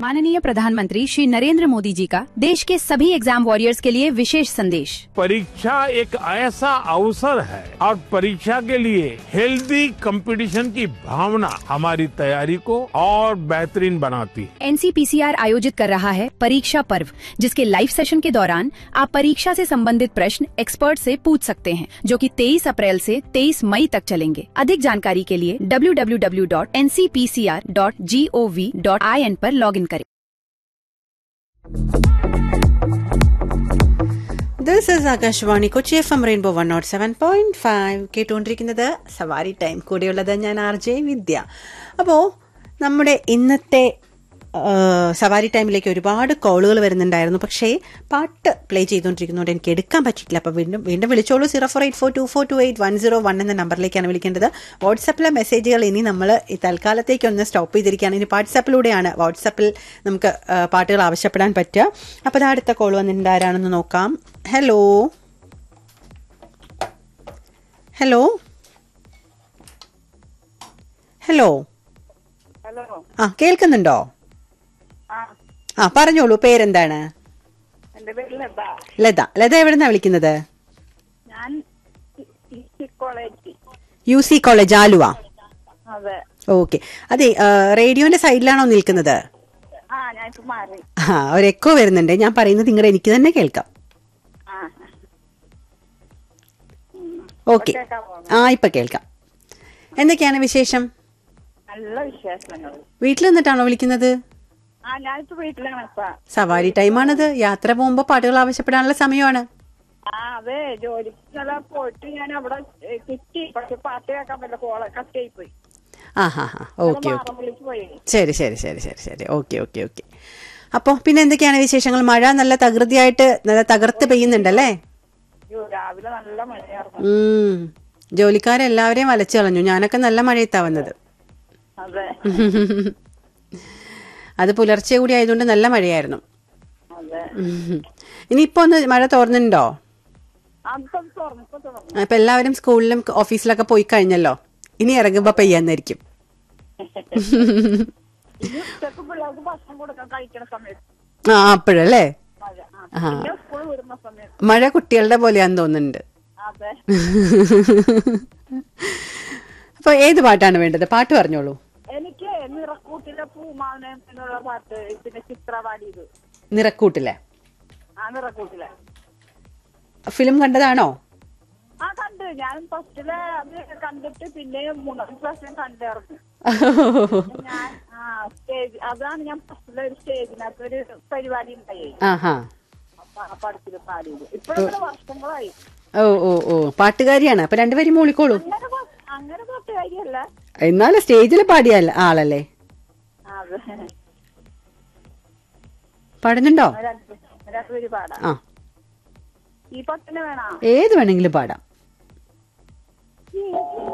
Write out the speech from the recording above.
माननीय प्रधानमंत्री श्री नरेंद्र मोदी जी का देश के सभी एग्जाम वॉरियर्स के लिए विशेष संदेश परीक्षा एक ऐसा अवसर है और परीक्षा के लिए हेल्दी कंपटीशन की भावना हमारी तैयारी को और बेहतरीन बनाती है एनसीपीसीआर आयोजित कर रहा है परीक्षा पर्व जिसके लाइव सेशन के दौरान आप परीक्षा से संबंधित प्रश्न एक्सपर्ट से पूछ सकते हैं जो कि 23 अप्रैल से 23 मई तक चलेंगे अधिक जानकारी के लिए www.ncpcr.gov.in पर लॉगिन करें this is Akashvani Kochi F M rainbow one nought seven point five കേട്ടുകൊണ്ടിരിക്കുന്നത് സവാരി ടൈം കൂടെയുള്ളത് ഞാൻ ആർ ജെ വിദ്യ അപ്പോൾ നമ്മുടെ ഇന്നത്തെ ആ, സവാരി ടൈമിലേക്ക് ഒരുപാട് കോളുകൾ വരുന്നുണ്ടായിരുന്നു പക്ഷേ പാട്ട് പ്ലേ ചെയ്തുകൊണ്ടിരിക്കുന്നതുകൊണ്ട് എനിക്ക് എടുക്കാൻ പറ്റിയിട്ടില്ല അപ്പോൾ വീണ്ടും വീണ്ടും വിളിച്ചോളൂ zero four eight four two four two eight one zero one എന്ന നമ്പറിലേക്കാണ് വിളിക്കേണ്ടത് വാട്സപ്പിലെ മെസ്സേജുകൾ ഇനി നമ്മൾ ഈ തൽക്കാലത്തേക്ക് ഒന്ന് സ്റ്റോപ്പ് ചെയ്തിരിക്കുകയാണ് ഇനി വാട്സപ്പിലൂടെയാണ് വാട്സപ്പിൽ നമുക്ക് ആ, പാട്ടുകൾ ആവശ്യപ്പെടാൻ പറ്റുക അപ്പോൾ അത് അടുത്ത കോൾ വന്നിട്ടുണ്ട് ആരാണെന്ന് നോക്കാം ഹലോ ഹലോ ഹലോ ഹലോ ആ കേൾക്കുന്നുണ്ടോ ആ ആ പറഞ്ഞോളൂ പേരെന്താണ് എന്റെ പേര് ലത ലത ലത എവിടെന്നാ വിളിക്കുന്നത് ഞാൻ E- E college U C college Aluva അതെ ഓക്കെ അതെ ആ, റേഡിയോന്റെ സൈഡിലാണോ നിൽക്കുന്നത് ആ ഞാൻ ഇപ്പൊ മാറി ആ ഒരു എക്കോ വരുന്നുണ്ട് ഞാൻ പറയുന്നത് നിങ്ങളുടെ എനിക്ക് തന്നെ കേൾക്കാം ആ ഓക്കെ കേൾക്കാമോ? ആ ഇപ്പൊ കേൾക്കാം എന്തൊക്കെയാണ് വിശേഷം നല്ല വിശേഷങ്ങൾ വീട്ടിൽ നിന്നിട്ടാണോ വിളിക്കുന്നത് ആ ഞാനിപ്പോ വീട്ടിലാണ് ഇപ്പൊ സവാരി ടൈമാണിത് യാത്ര പോകുമ്പോൾ പാട്ടുകൾ ആവശ്യപ്പെടാനുള്ള സമയമാണ് ആ അതെ ജോലിക്ക് ഇന്നലെ പോയിട്ട് ഞാൻ അവിടെ ഏ, കിട്ടി പക്ഷെ പാട്ട് കേൾക്കാൻ പറ്റില്ല കോള കട്ടായി പോയി ആ ഹാ ഹാ ഓക്കെ ഓക്കെ മാറമ്പളിക്ക് പോയി ശരി ശരി ശരി ശരി ശരി ഓക്കെ ഓക്കെ ഓക്കെ അപ്പോൾ പിന്നെ എന്തൊക്കെയാണ് വിശേഷങ്ങൾ മഴ നല്ല തകൃതിയായിട്ട് നല്ല തകർത്ത് പെയ്യുന്നുണ്ടല്ലേ അയ്യോ, രാവിലെ നല്ല മഴയായിരുന്നു ഉം. ജോലിക്കാരെല്ലാവരെയും വലച്ചു കളഞ്ഞു ഞാനൊക്കെ നല്ല മഴയത്താ വന്നത് അതെ അത് പുലർച്ചെ കൂടി ആയതുകൊണ്ട് നല്ല മഴയായിരുന്നു അതെ ഉം. ഇനിയിപ്പോ ഒന്ന് മഴ തോർന്നുണ്ടോ അപ്പൊ തുറന്നു ഇപ്പൊ തുറന്നു അപ്പൊ എല്ലാവരും സ്കൂളിലും ഓഫീസിലൊക്കെ പോയി കഴിഞ്ഞല്ലോ ഇനി ഇറങ്ങുമ്പോ പെയ്യാന്നായിരിക്കും ഇനി ഉച്ചക്ക് പിള്ളേർക്ക് ഭക്ഷണം കൊടുക്കാൻ കഴിക്കണ സമയത്ത് ആ അപ്പോഴല്ലേ മഴ ആ പിന്നെ സ്കൂൾ വിടുന്ന സമയത്ത് മഴ കുട്ടികളുടെ പോലെയാന്ന് തോന്നുന്നുണ്ട് അതെ അപ്പൊ ഏത് പാട്ടാണ് വേണ്ടത് പാട്ട് പറഞ്ഞോളൂ എനിക്ക് നിറക്കൂട്ടിലെ പൂമാവനം എന്നുള്ള പാട്ട് പിന്നെ ചിത്ര പാടിയത് നിറക്കൂട്ടിലെ ആ നിറക്കൂട്ടിലെ ഫിലിം കണ്ടതാണോ ആ കണ്ട് ഞാൻ ഫസ്റ്റില് അത് കണ്ടിട്ട് പിന്നെ മൂന്നാം പ്രാവശ്യം കണ്ടായിരുന്നു ഞാൻ ആ സ്റ്റേജ് അതാണ് ഞാൻ ഫസ്റ്റിലെ ഒരു സ്റ്റേജിനകത്ത് ഒരു പരിപാടി ഉണ്ടായി ആഹാ അപ്പൊ ആ പടത്തില് പാടിയത് ഇപ്പോഴൊക്കെ വർഷങ്ങളായി ഓ ഓ ഓ പാട്ടുകാരിയാണ് അപ്പൊ രണ്ടുപേരും മൂളിക്കോളൂ അങ്ങനെ പാ- അങ്ങനെ പാട്ടുകാരിയല്ല എന്നാലും സ്റ്റേജിൽ പാടിയ ആളല്ലേ അതെ പാടുന്നുണ്ടോ രണ്ട് രണ്ടുപേര് പാടാം ആ ഈ പാട്ടിന് വേണോ ഏത് വേണമെങ്കിലും പാടാം ഈ